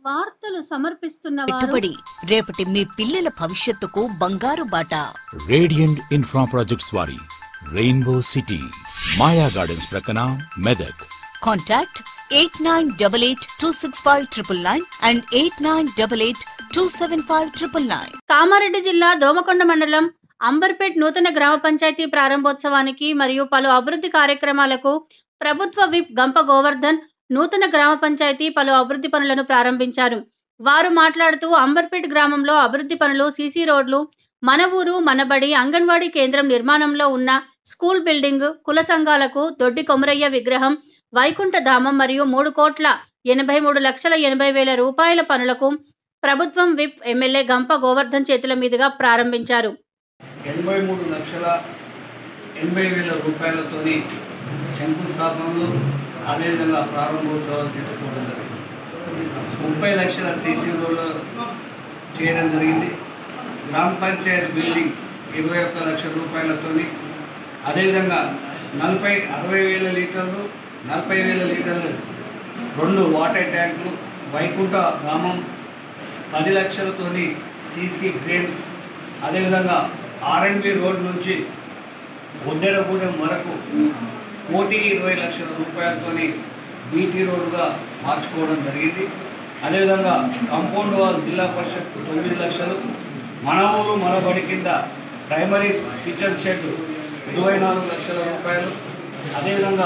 వార్తలు సమర్పిస్తున్న వారు పెట్టుబడి రేపటి మీ పిల్లల భవిష్యత్తుకు బంగారు బాట రేడియంట్ ఇన్ఫ్రా ప్రాజెక్ట్స్ వారి రెయిన్బో సిటీ మాయా గార్డెన్స్ ప్రక్కన Medak contact eight nine double eight two six five triple nine and eight nine double eight two seven five triple nine Kamareddy జిల్లా దోమకొండ మండలం అంబర్పేట్ నూతన గ్రామ పంచాయతీ ప్రారంభోత్సవానికి మరియు పలు అభివృద్ధి కార్యక్రమాలకు ప్రభుత్వ విప్ గంప గోవర్ధన్ నూతన గ్రామ పంచాయతీ పలు అభివృద్ధి పనులను ప్రారంభించారు వారు మాట్లాడుతూ అంబర్పేట్ గ్రామంలో అభివృద్ధి పనులు సీసీ రోడ్లు మన ఊరు మనబడి అంగన్వాడీ కేంద్రం నిర్మాణంలో ఉన్న స్కూల్ బిల్డింగ్ కుల సంఘాలకు దొడ్డి కొమరయ్య విగ్రహం వైకుంఠ ధామం మరియు మూడు కోట్ల ఎనభై మూడు లక్షల ఎనభై వేల రూపాయల పనులకు ప్రభుత్వం విప్ ఎమ్మెల్యే గంప గోవర్ధన్ చేతుల మీదుగా ప్రారంభించారు ఎనభై మూడు లక్షల ఎనభై వేల రూపాయలతోని శంకుస్థాపనలు అదేవిధంగా ప్రారంభోత్సవాలు చేసుకోవడం జరిగింది ముప్పై లక్షల సీసీ రోడ్లు చేయడం జరిగింది గ్రామ పంచాయతీ బిల్డింగ్ ఇరవై ఒక్క లక్షల రూపాయలతోని అదేవిధంగా నలభై అరవై వేల లీటర్లు నలభై వేల లీటర్లు రెండు వాటర్ ట్యాంకులు వైకుంఠ గ్రామం పది లక్షలతోని సీసీ డ్రైన్స్ అదేవిధంగా ఆర్ఎన్బి రోడ్ నుంచి ఒడ్డెరగూడెం వరకు కోటి ఇరవై లక్షల రూపాయలతోని బీటీ రోడ్డుగా మార్చుకోవడం జరిగింది అదేవిధంగా కాంపౌండ్ వాల్ జిల్లా పరిషత్ తొమ్మిది లక్షలు మన ఊరు మన బడి కింద ప్రైమరీ కిచెన్ షెడ్ ఇరవై నాలుగు లక్షల రూపాయలు అదేవిధంగా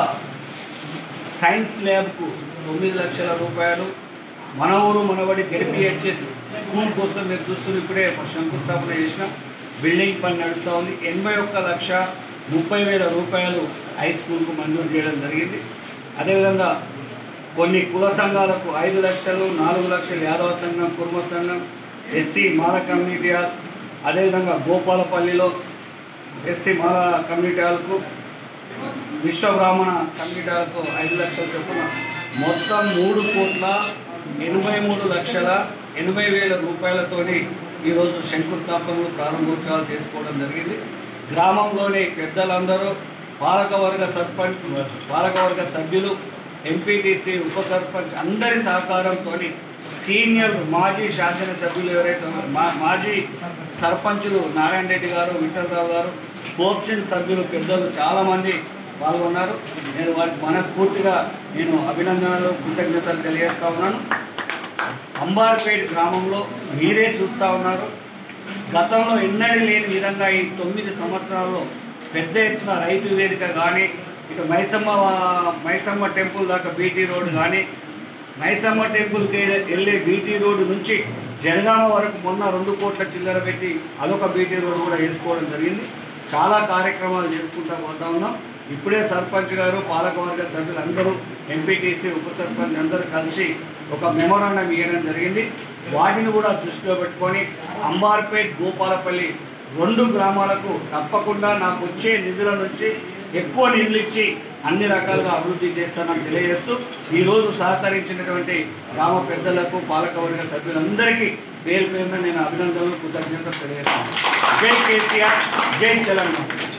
సైన్స్ ల్యాబ్కు తొమ్మిది లక్షల రూపాయలు మన ఊరు మనబడి గెలిపిహెచ్ఎస్ స్కూల్ కోసం మీరు చూస్తున్న ఇప్పుడే శంకుస్థాపన చేసిన బిల్డింగ్ పని నడుస్తూ ఉంది ఎనభై ఒక్క లక్ష ముప్పై వేల రూపాయలు హై స్కూల్కు మంజూరు చేయడం జరిగింది అదేవిధంగా కొన్ని కుల సంఘాలకు ఐదు లక్షలు నాలుగు లక్షలు యాదవ సంఘం కుర్మ సంఘం ఎస్సీ మాల కమ్యూనిటీ హాల్ అదేవిధంగా గోపాలపల్లిలో ఎస్సీ మాల కమ్యూనిటీ హాల్కు విశ్వబ్రాహ్మణ కమ్యూనిటీలకు ఐదు లక్షల చొప్పున మొత్తం మూడు కోట్ల ఎనభై మూడు లక్షల ఎనభై వేల రూపాయలతోని ఈరోజు శంకుస్థాపనలు ప్రారంభోత్సవాలు చేసుకోవడం జరిగింది గ్రామంలోని పెద్దలందరూ పాలకవర్గ సర్పంచ్ పాలకవర్గ సభ్యులు ఎంపీటీసీ ఉప సర్పంచ్ అందరి సహకారంతో సీనియర్ మాజీ శాసనసభ్యులు ఎవరైతే ఉన్నారో, మా మాజీ సర్పంచులు నారాయణ రెడ్డి గారు విఠలరావు గారు కోప్షన్ సభ్యులు పెద్దలు చాలామంది పాల్గొన్నారు నేను వారికి మనస్ఫూర్తిగా నేను అభినందనలు కృతజ్ఞతలు తెలియజేస్తా ఉన్నాను అంబార్పేట గ్రామంలో మీరే చూస్తూ ఉన్నారు గతంలో ఎన్నడూ లేని విధంగా ఈ తొమ్మిది సంవత్సరాల్లో పెద్ద ఎత్తున రైతు వేదిక కానీ ఇటు మైసమ్మ మైసమ్మ టెంపుల్ దాకా బీటీ రోడ్ కానీ మైసమ్మ టెంపుల్కి వెళ్ళే బీటీ రోడ్డు నుంచి జనగామ వరకు మొన్న రెండు కోట్ల చిల్లర పెట్టి అదొక బీటీ రోడ్ కూడా వేసుకోవడం జరిగింది చాలా కార్యక్రమాలు చేసుకుంటూ పోతా ఉన్నాం ఇప్పుడే సర్పంచ్ గారు పాలకవర్గ సభ్యులు అందరూ ఎంపీటీసీ ఉప సర్పంచ్ అందరూ కలిసి ఒక మెమోరాండం ఇవ్వడం జరిగింది వాటిని కూడా దృష్టిలో పెట్టుకొని అంబార్పేట్ గోపాలపల్లి రెండు గ్రామాలకు తప్పకుండా నాకు వచ్చే నిధుల నుంచి ఎక్కువ నిధులు ఇచ్చి అన్ని రకాలుగా అభివృద్ధి చేస్తానని తెలియజేస్తూ ఈరోజు సహకరించినటువంటి గ్రామ పెద్దలకు పాలకవర్గ సభ్యులందరికీ పేరు పేరున నేను అభినందనలు కృతజ్ఞతలు తెలియజేస్తాను జై కేసీఆర్ జై తెలంగాణ